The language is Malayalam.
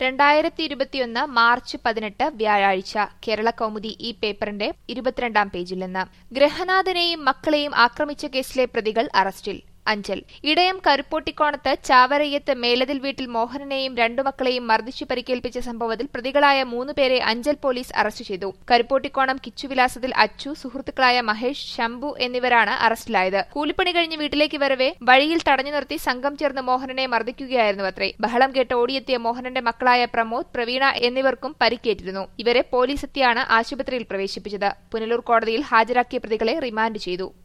രണ്ടായിരത്തി ഇരുപത്തിയൊന്ന് മാർച്ച് പതിനെട്ട് വ്യാഴാഴ്ച കേരള കൗമുദി ഈ പേപ്പറിന്റെ ഇരുപത്തിരണ്ടാം പേജിൽ നിന്ന് ഗൃഹനാഥനെയും മക്കളെയും ആക്രമിച്ച കേസിലെ പ്രതികൾ അറസ്റ്റിൽ അഞ്ചൽ ഇടയം കരുപ്പോട്ടിക്കോണത്ത് ചാവറയ്യത്ത് മേലതിൽ വീട്ടിൽ മോഹനനെയും രണ്ടു മക്കളെയും മർദ്ദിച്ചു പരിക്കേൽപ്പിച്ച സംഭവത്തിൽ പ്രതികളായ മൂന്നുപേരെ അഞ്ചൽ പോലീസ് അറസ്റ്റ് ചെയ്തു കരുപ്പോട്ടിക്കോണം കിച്ചുവിലാസത്തിൽ അച്ചു സുഹൃത്തുക്കളായ മഹേഷ് ശംഭു എന്നിവരാണ് അറസ്റ്റിലായത് കൂലിപ്പണി കഴിഞ്ഞ് വീട്ടിലേക്ക് വരവെ വഴിയിൽ തടഞ്ഞു നിർത്തി സംഘം ചേർന്ന് മോഹനനെ മർദ്ദിക്കുകയായിരുന്നു അത്രേ ബഹളം കേട്ട് ഓടിയെത്തിയ മോഹനന്റെ മക്കളായ പ്രമോദ് പ്രവീണ എന്നിവർക്കും പരിക്കേറ്റിരുന്നു ഇവരെ പോലീസ് എത്തിയാണ് ആശുപത്രിയിൽ പ്രവേശിപ്പിച്ചത് പുനലൂർ കോടതിയിൽ ഹാജരാക്കിയ പ്രതികളെ റിമാൻഡ് ചെയ്തു